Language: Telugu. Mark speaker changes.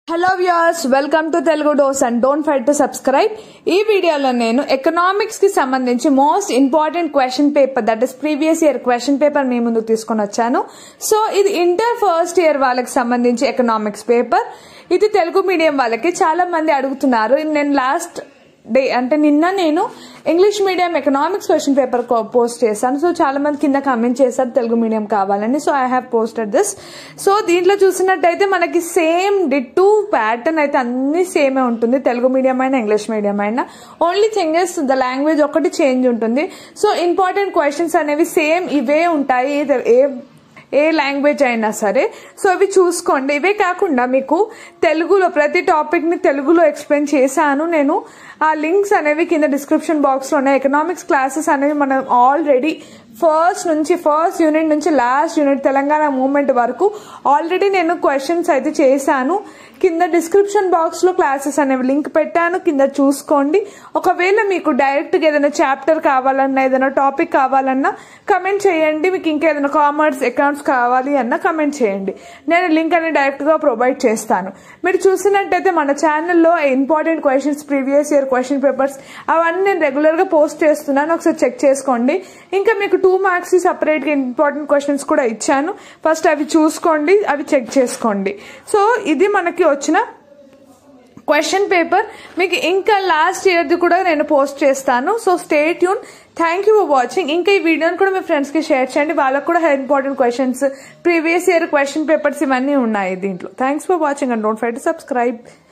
Speaker 1: hello viewers welcome to Telugu dose and don't fight to subscribe ఈ వీడియోలో నేను ఎకనామిక్స్ కి సంబంధించి most important question paper that is previous year question paper మీ ముందుకు తీసుకొని వచ్చాను సో ఇది ఇంటర్ ఫస్ట్ ఇయర్ వాళ్ళకి సంబంధించి ఎకనామిక్స్ పేపర్ ఇది తెలుగు మీడియం వాళ్ళకి చాలా మంది అడుగుతున్నారు నేను లాస్ట్ డే అంటే నిన్న నేను English medium economics question paper post చేశాను సో చాలా మంది కింద కమెంట్ చేశారు తెలుగు మీడియం కావాలని so I have posted this so దీంట్లో చూసినట్టయితే మనకి సేమ్ డిట్టు ప్యాటర్న్ అయితే అన్ని సేమే ఉంటుంది తెలుగు మీడియం అయినా ఇంగ్లీష్ మీడియం అయినా ఓన్లీ చేంజెస్ ద లాంగ్వేజ్ ఒకటి చేంజ్ ఉంటుంది సో ఇంపార్టెంట్ క్వశ్చన్స్ అనేవి సేమ్ ఇవే ఉంటాయి ఏ- ఏ ఏ లాంగ్వేజ్ అయినా సరే సో ఇవి చూసుకోండి ఇవే కాకుండా మీకు తెలుగులో ప్రతి టాపిక్ని తెలుగులో ఎక్స్ప్లెయిన్ చేశాను నేను ఆ లింక్స్ అనేవి కింద డిస్క్రిప్షన్ బాక్స్లో ఉన్నాయి ఎకనామిక్స్ క్లాసెస్ అనేవి మనం ఆల్రెడీ ఫస్ట్ నుంచి ఫస్ట్ యూనిట్ నుంచి లాస్ట్ యూనిట్ తెలంగాణ మూమెంట్ వరకు ఆల్రెడీ నేను క్వశ్చన్స్ అయితే చేశాను కింద డిస్క్రిప్షన్ బాక్స్లో క్లాసెస్ అనేవి లింక్ పెట్టాను కింద చూసుకోండి ఒకవేళ మీకు డైరెక్ట్గా ఏదైనా చాప్టర్ కావాలన్నా ఏదైనా టాపిక్ కావాలన్నా కమెంట్ చేయండి మీకు ఇంకేదైనా కామర్స్ అకౌంట్స్ కావాలి అన్నా కమెంట్ చేయండి నేను లింక్ అనేది డైరెక్ట్గా ప్రొవైడ్ చేస్తాను మీరు చూసినట్టయితే మన ఛానల్లో important questions previous year question papers అవన్నీ నేను రెగ్యులర్గా పోస్ట్ చేస్తున్నాను ఒకసారి చెక్ చేసుకోండి ఇంకా మీకు టూ మార్క్స్ సపరేట్గా ఇంపార్టెంట్ క్వశ్చన్స్ కూడా ఇచ్చాను ఫస్ట్ అవి చూసుకోండి అవి చెక్ చేసుకోండి సో ఇది మనకి వచ్చిన క్వశ్చన్ పేపర్ మీకు ఇంకా లాస్ట్ ఇయర్ది కూడా నేను పోస్ట్ చేస్తాను సో స్టేట్ యూన్ థ్యాంక్ యూ ఫర్ వాచింగ్ ఇంకా ఈ వీడియోని కూడా మీ ఫ్రెండ్స్కి షేర్ చేయండి వాళ్ళకు కూడా important questions previous year question papers ఇవన్నీ ఉన్నాయి దీంట్లో thanks for watching and don't forget subscribe